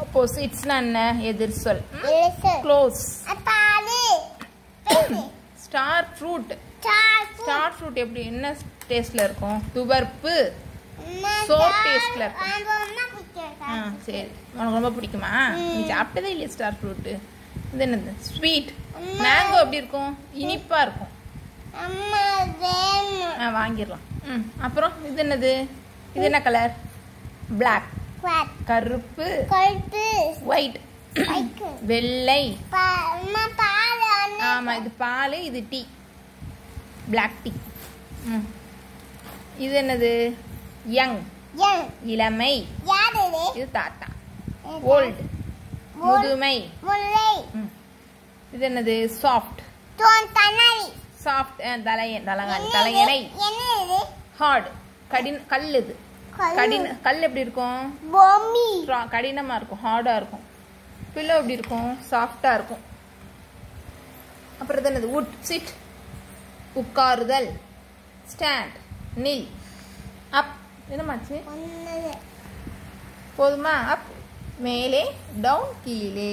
ஆப்போசிட்ஸ்னா என்ன எதிர் சொல் எழுத்து க்ளோஸ் பாலு ஸ்டார் ஃப்ரூட் சாப்பு ஸ்டார் ஃப்ரூட் எப்படி என்ன டேஸ்ட்ல இருக்கும் துவர்ப்பு Soap taste ல இருக்கும். அம்மா பிடிக்கும் ஆ சரி உனக்கு ரொம்ப பிடிக்குமா நீ சாப்பிட்டதே இல்லையா ஸ்டார் ஃப்ரூட்டு இது என்னது ஸ்வீட் மேங்கோ எப்படி இருக்கும் இனிப்பா இருக்கும் அம்மா வேணும் ஆ வாங்கிடலாம் ம் அப்புறம் இது என்னது இது என்ன கலர் Black குவாட் கருப்பு கொழுப்பு ஒயிட் பைக்கு வெள்ளை பா அம்மா பாலு அண்ணா ஆமா இது பால் இது டீ Black டீ ம் இது என்னது யங் யங் இளமை யாரு இது? இது தாத்தா ஓல்டு முதுமை முல்லை ம். இது என்னது சாஃப்ட் தோன் தன்னாரி சாஃப்ட் தலையன் தலகாணி தலையணை என்ன இது ஹார்ட் கடின கல் இது கல்லு. கடின கல் எப்படி இருக்கும் பொம்மி Strong- கடினமா இருக்கும் ஹார்டா இருக்கும் பில்லோ எப்படி இருக்கும் சாஃப்டா இருக்கும் அப்புறம் இது என்னது உட் சிட் உட்காருதல் ஸ்டாண்ட் நில் அப் என்னமாச்சு ஒன்னது போதுமா அப் மேலே டவுன் கீழே